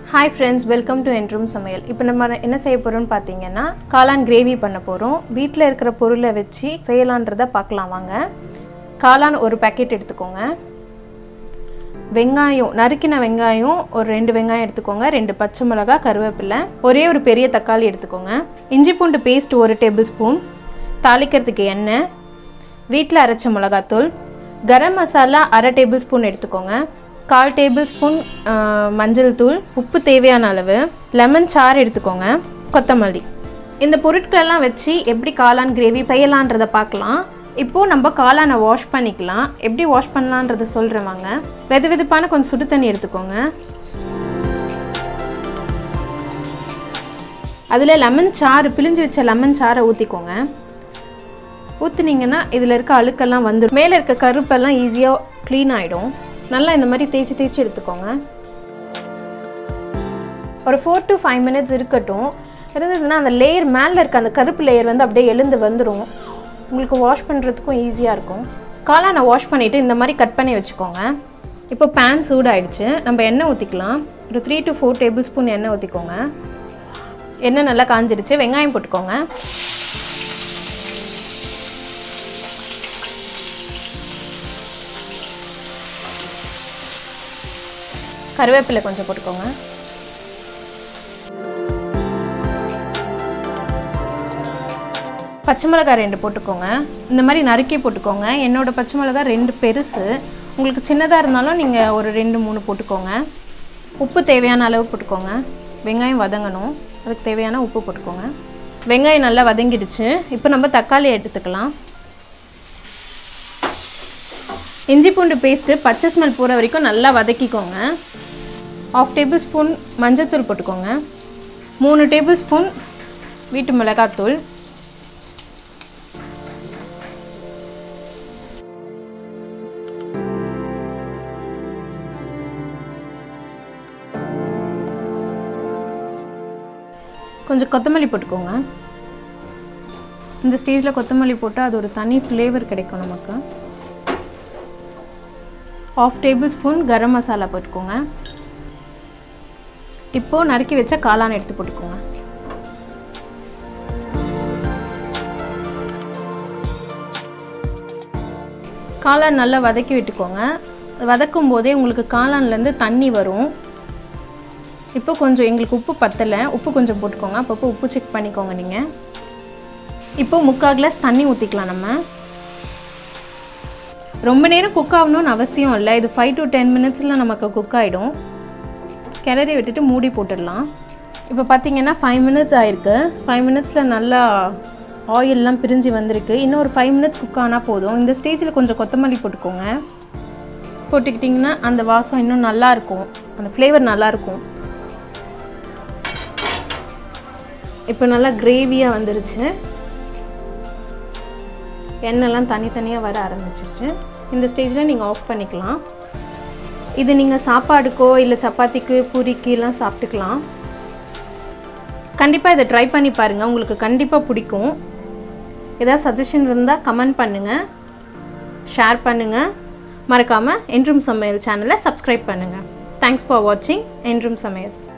hi friends welcome to என்ட்ரூம் சமையல் இப்போ நம்ம என்ன செய்ய போகிறோம்னு பார்த்தீங்கன்னா காளான் கிரேவி பண்ண போகிறோம் வீட்டில் இருக்கிற பொருளை வச்சு செய்யலான்றதை பார்க்கலாம் வாங்க காளான் ஒரு பேக்கெட் எடுத்துக்கோங்க வெங்காயம் நறுக்கின வெங்காயம் ஒரு ரெண்டு வெங்காயம் எடுத்துக்கோங்க ரெண்டு பச்சை மிளகா கருவேப்பிலை ஒரே ஒரு பெரிய தக்காளி எடுத்துக்கோங்க இஞ்சி பூண்டு பேஸ்ட் ஒரு டேபிள் ஸ்பூன் தாளிக்கிறதுக்கு எண்ணெய் வீட்டில் அரைச்ச மிளகாத்தூள் கரம் மசாலா அரை டேபிள் ஸ்பூன் எடுத்துக்கோங்க கால் டேபிள் ஸ்பூன் மஞ்சள் தூள் உப்பு தேவையான அளவு லெமன் சாறு எடுத்துக்கோங்க கொத்தமல்லி இந்த பொருட்களெல்லாம் வச்சு எப்படி காளான் கிரேவி செய்யலான்றதை பார்க்கலாம் இப்போது நம்ம காளானை வாஷ் பண்ணிக்கலாம் எப்படி வாஷ் பண்ணலான்றதை சொல்கிறேன் வாங்க வெது வெதுப்பான கொஞ்சம் சுடு தண்ணி எடுத்துக்கோங்க அதில் லெமன் சாறு பிழிஞ்சு வச்ச லெமன் சாறை ஊற்றிக்கோங்க ஊற்றுனீங்கன்னா இதில் இருக்க அழுக்கெல்லாம் வந்துடும் மேலே இருக்க கருப்பெல்லாம் ஈஸியாக க்ளீன் ஆகிடும் நல்லா இந்த மாதிரி தேய்ச்சி தேய்ச்சி எடுத்துக்கோங்க ஒரு ஃபோர் டு ஃபைவ் மினிட்ஸ் இருக்கட்டும் இருந்ததுன்னா அந்த லேயர் மேலே இருக்க அந்த கருப்பு லேயர் வந்து அப்படியே எழுந்து வந்துடும் உங்களுக்கு வாஷ் பண்ணுறதுக்கும் ஈஸியாக இருக்கும் காளானை வாஷ் பண்ணிவிட்டு இந்த மாதிரி கட் பண்ணி வச்சுக்கோங்க இப்போ பேன் சூடாயிடுச்சு நம்ம எண்ணெய் ஊற்றிக்கலாம் ஒரு three to four tablespoon எண்ணெய் ஊற்றிக்கோங்க எண்ணெய் நல்லா காஞ்சிடுச்சு வெங்காயம் போட்டுக்கோங்க கருவேப்பிலை கொஞ்சம் போட்டுக்கோங்க பச்சை மிளகாய் ரெண்டு போட்டுக்கோங்க இந்த மாதிரி நறுக்கி போட்டுக்கோங்க என்னோடய பச்சை மிளகாய் ரெண்டு பெருசு உங்களுக்கு சின்னதாக இருந்தாலும் நீங்கள் ஒரு ரெண்டு மூணு போட்டுக்கோங்க உப்பு தேவையான அளவு போட்டுக்கோங்க வெங்காயம் வதங்கணும் அதுக்கு தேவையான உப்பு போட்டுக்கோங்க வெங்காயம் நல்லா வதங்கிடுச்சு இப்போ நம்ம தக்காளி எடுத்துக்கலாம் இஞ்சி பூண்டு பேஸ்ட்டு பச்சை ஸ்மெல் போகிற வரைக்கும் நல்லா வதக்கிக்கோங்க ஆஃப் டேபிள் ஸ்பூன் மஞ்சள்தூள் போட்டுக்கோங்க மூணு டேபிள் ஸ்பூன் வீட்டு மிளகாத்தூள் கொஞ்சம் கொத்தமல்லி போட்டுக்கோங்க இந்த ஸ்டேஜில் கொத்தமல்லி போட்டால் அது ஒரு தனி ஃப்ளேவர் கிடைக்கும் நமக்கு half tablespoon garam masala போட்டுக்கோங்க இப்போது நறுக்கி வச்ச காளான் எடுத்து போட்டுக்கோங்க காளான் நல்லா வதக்கி விட்டுக்கோங்க வதக்கும் போதே உங்களுக்கு காளான்லேருந்து தண்ணி வரும் இப்போ கொஞ்சம் எங்களுக்கு உப்பு பத்தலை உப்பு கொஞ்சம் போட்டுக்கோங்க அப்பப்போ உப்பு செக் பண்ணிக்கோங்க நீங்கள் இப்போது முக்கால் கிளாஸ் தண்ணி ஊற்றிக்கலாம் நம்ம ரொம்ப நேரம் குக் ஆகணும்னு அவசியம் இல்லை இது ஃபைவ் டு டென் மினிட்ஸில் நமக்கு குக் ஆகிடும் கிளறி விட்டுட்டு மூடி போட்டுடலாம் இப்போ பார்த்தீங்கன்னா ஃபைவ் மினிட்ஸ் ஆயிருக்கு ஃபைவ் மினிட்ஸில் நல்லா ஆயிலெலாம் பிரிஞ்சு வந்திருக்கு இன்னும் ஒரு ஃபைவ் மினிட்ஸ் குக் ஆனால் போதும் இந்த ஸ்டேஜில் கொஞ்சம் கொத்தமல்லி போட்டுக்கோங்க போட்டுக்கிட்டிங்கன்னா அந்த வாசம் இன்னும் நல்லாயிருக்கும் அந்த ஃப்ளேவர் நல்லாயிருக்கும் இப்போ நல்லா கிரேவியாக வந்துருச்சு எண்ணெய்லாம் தனித்தனியாக வர ஆரம்பிச்சிருச்சு இந்த ஸ்டேஜில் நீங்கள் ஆஃப் பண்ணிக்கலாம் இது நீங்கள் சாப்பாடுக்கோ இல்லை சப்பாத்திக்கு பூரிக்கெலாம் சாப்பிட்டுக்கலாம் கண்டிப்பாக இதை ட்ரை பண்ணி பாருங்கள் உங்களுக்கு கண்டிப்பாக பிடிக்கும் ஏதாவது சஜஷன் இருந்தால் கமெண்ட் பண்ணுங்கள் ஷேர் பண்ணுங்கள் மறக்காமல் என்றும் சமையல் சேனலை சப்ஸ்கிரைப் பண்ணுங்கள் தேங்க்ஸ் ஃபார் வாட்சிங் என்றும் சமையல்